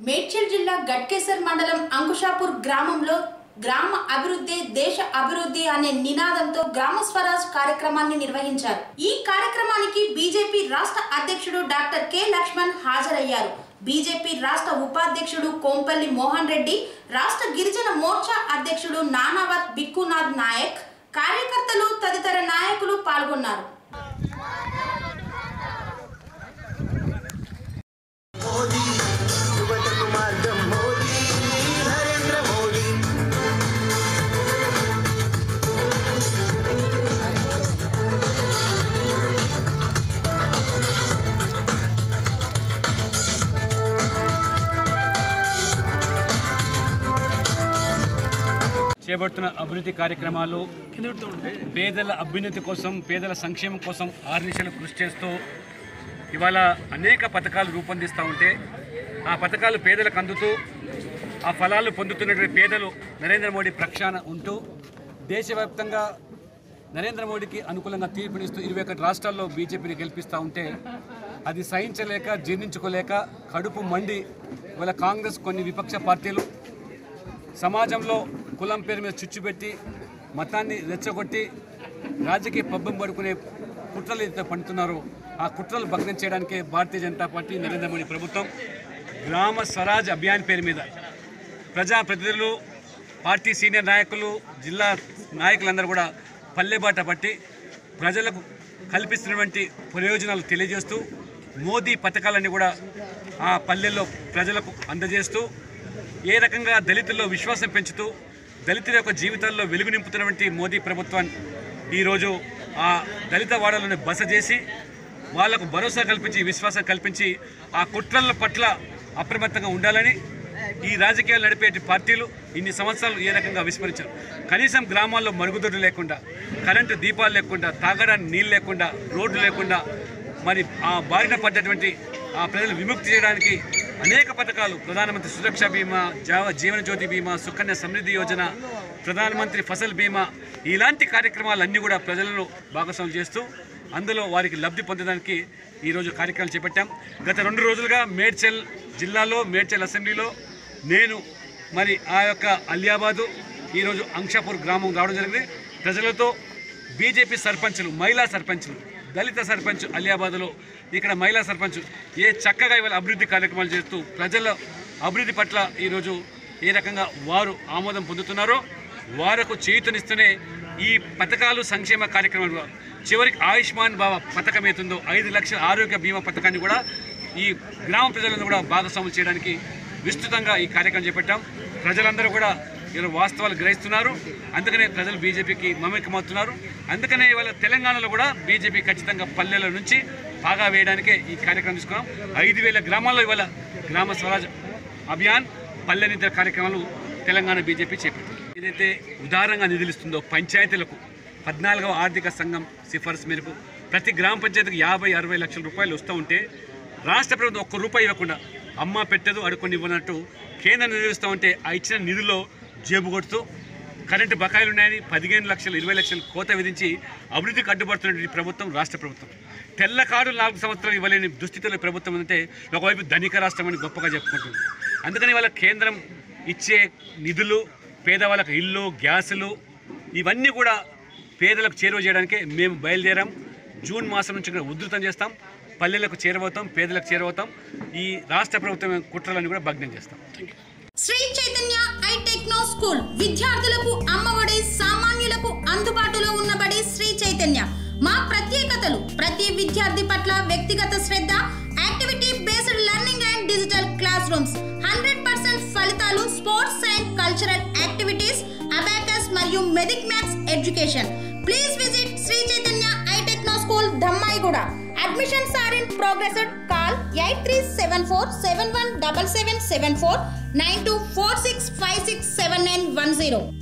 మేడ్చల్ జిల్లా గట్కేసర్ మండలం అంకుషాపూర్ గ్రామంలో గ్రామ అభివృద్ధి దేశ అభివృద్ధి అనే నినాదంతో గ్రామ స్వరాజ్ కార్యక్రమాన్ని నిర్వహించారు ఈ కార్యక్రమానికి బీజేపీ రాష్ట్ర అధ్యక్షుడు డాక్టర్ కె లక్ష్మణ్ హాజరయ్యారు బీజేపీ రాష్ట్ర ఉపాధ్యక్షుడు కోంపల్లి మోహన్ రెడ్డి రాష్ట్ర గిరిజన మోర్చా అధ్యక్షుడు నానావత్ బిక్కునాథ్ నాయక్ కార్యకర్తలు తదితర నాయకులు పాల్గొన్నారు మోదీ యువతకు మార్గం మోదీ నరేంద్ర మోదీ చేపడుతున్న అభివృద్ధి కార్యక్రమాలు పేదల అభ్యున్నతి కోసం పేదల సంక్షేమం కోసం ఆర్నిశలు కృషి చేస్తూ ఇవాళ అనేక పథకాలు రూపొందిస్తూ ఉంటే ఆ పథకాలు పేదలకు అందుతూ ఆ ఫలాలు పొందుతున్నటువంటి పేదలు నరేంద్ర మోడీ ప్రక్షాళన ఉంటూ దేశవ్యాప్తంగా నరేంద్ర మోడీకి అనుకూలంగా తీర్పునిస్తూ ఇరవై ఒకటి రాష్ట్రాల్లో బీజేపీని గెలిపిస్తూ ఉంటే అది సహించలేక జీర్ణించుకోలేక కడుపు మండి ఇవాళ కాంగ్రెస్ కొన్ని విపక్ష పార్టీలు సమాజంలో కులం పేరు మీద చుచ్చుపెట్టి మతాన్ని రెచ్చగొట్టి రాజకీయ పబ్బం పడుకునే కుట్రలు అయితే పండుతున్నారో ఆ కుట్రలు భగ్నం చేయడానికే భారతీయ జనతా పార్టీ నరేంద్ర మోడీ ప్రభుత్వం గ్రామ స్వరాజ్ అభియాన్ పేరు మీద ప్రజాప్రతినిధులు పార్టీ సీనియర్ నాయకులు జిల్లా నాయకులందరూ కూడా పల్లెబాట పట్టి ప్రజలకు కల్పిస్తున్నటువంటి ప్రయోజనాలు తెలియజేస్తూ మోదీ పథకాలన్నీ కూడా ఆ పల్లెల్లో ప్రజలకు అందజేస్తూ ఏ రకంగా దళితుల్లో విశ్వాసం పెంచుతూ దళితుల యొక్క జీవితాల్లో వెలుగు నింపుతున్నటువంటి మోదీ ప్రభుత్వాన్ని ఈరోజు ఆ దళిత వాడలను బస చేసి వాళ్లకు భరోసా కల్పించి విశ్వాసం కల్పించి ఆ కుట్రల పట్ల అప్రమత్తంగా ఉండాలని ఈ రాజకీయాలు నడిపే పార్టీలు ఇన్ని సంవత్సరాలు ఏ రకంగా విస్మరించారు కనీసం గ్రామాల్లో మరుగుదొడ్లు లేకుండా కరెంటు దీపాలు లేకుండా తాగడానికి నీళ్ళు లేకుండా రోడ్లు లేకుండా మరి ఆ బారిన పడ్డటువంటి ఆ ప్రజలు విముక్తి చేయడానికి అనేక పథకాలు ప్రధానమంత్రి సురక్ష బీమా జావ జీవన జ్యోతి బీమా సుకన్య సమృద్ధి యోజన ప్రధానమంత్రి ఫసల్ బీమా ఇలాంటి కార్యక్రమాలన్నీ కూడా ప్రజలను భాగస్వామ్యం చేస్తూ అందులో వారికి లబ్ధి పొందడానికి ఈరోజు కార్యక్రమాలు చేపట్టాం గత రెండు రోజులుగా మేడ్చల్ జిల్లాలో మేడ్చల్ అసెంబ్లీలో నేను మరి ఆ యొక్క అలియాబాదు ఈరోజు అంక్షాపూర్ గ్రామం రావడం జరిగింది ప్రజలతో బీజేపీ సర్పంచులు మహిళా సర్పంచులు దళిత సర్పంచ్ అలియాబాద్లో ఇక్కడ మహిళా సర్పంచ్ ఏ చక్కగా ఇవాళ అభివృద్ధి కార్యక్రమాలు చేస్తూ ప్రజల అభివృద్ధి పట్ల ఈరోజు ఏ రకంగా వారు ఆమోదం పొందుతున్నారో వారికి చేయుతనిస్తూనే ఈ పథకాలు సంక్షేమ కార్యక్రమాలు చివరికి ఆయుష్మాన్ బాబా పథకం ఏతుందో ఐదు లక్షల ఆరోగ్య బీమా పథకాన్ని కూడా ఈ గ్రామ ప్రజలను కూడా భాగస్వాములు చేయడానికి విస్తృతంగా ఈ కార్యక్రమం చేపట్టాం ప్రజలందరూ కూడా ఈరోజు వాస్తవాలు గ్రహిస్తున్నారు అందుకనే ప్రజలు బీజేపీకి మమేకమవుతున్నారు అందుకనే ఇవాళ తెలంగాణలో కూడా బీజేపీ ఖచ్చితంగా పల్లెల నుంచి బాగా వేయడానికే ఈ కార్యక్రమం తీసుకున్నాం ఐదు వేల గ్రామాల్లో ఇవాళ గ్రామ స్వరాజ్ అభియాన్ పల్లె నిద్ర కార్యక్రమాలు తెలంగాణ బీజేపీ చేపట్టింది ఏదైతే ఉదారంగా నిధులిస్తుందో పంచాయతీలకు పద్నాలుగవ ఆర్థిక సంఘం సిఫార్సు మేరకు ప్రతి గ్రామ పంచాయతీకి యాభై అరవై లక్షల రూపాయలు వస్తూ ఉంటే రాష్ట్ర ప్రభుత్వం ఒక్క రూపాయి ఇవ్వకుండా అమ్మ పెట్టదు అడుకొని ఇవ్వనట్టు కేంద్రం నిధులిస్తూ ఉంటే ఆ ఇచ్చిన నిధుల్లో జేబు కొడుతూ కరెంటు బకాయిలు ఉన్నాయని పదిహేను లక్షలు ఇరవై లక్షలు కోత విధించి అభివృద్ధికి అడ్డుపడుతున్న ప్రభుత్వం రాష్ట్ర ప్రభుత్వం తెల్ల కార్డు నాలుగు సంవత్సరాలు ఇవ్వలేని దుస్థితిలో ప్రభుత్వం అంటే ఒకవైపు ధనిక రాష్ట్రం అని గొప్పగా చెప్పుకుంటుంది అందుకని వాళ్ళ కేంద్రం ఇచ్చే నిధులు పేదవాళ్ళకు ఇల్లు గ్యాసులు ఇవన్నీ కూడా పేదలకు చేరువ చేయడానికే మేము బయలుదేరాం జూన్ మాసం నుంచి కూడా ఉధృతం చేస్తాం పల్లెలకు చేరబోతాం పేదలకు చేరబోతాం ఈ రాష్ట్ర ప్రభుత్వం కుట్రలను కూడా భగ్నం చేస్తాం Sri Chaitanya I techno school విద్యార్థులకు అమ్మఒడి సామాన్యులకు అందుబాటులో ఉన్నబడి శ్రీ చైతన్య మా ప్రత్యేకతలు ప్రతి విద్యార్థి పట్ల వ్యక్తిగత శ్రద్ధ activity based learning and digital class rooms hundred percent ఫలితాలు sports and cultural activities abacus మరియు Vedic maths education please visit Sri Chaitanya I techno school Dammaiguda admissions are in progress call eight three seven four seven one double seven seven four nine two four six five six seven nine one zero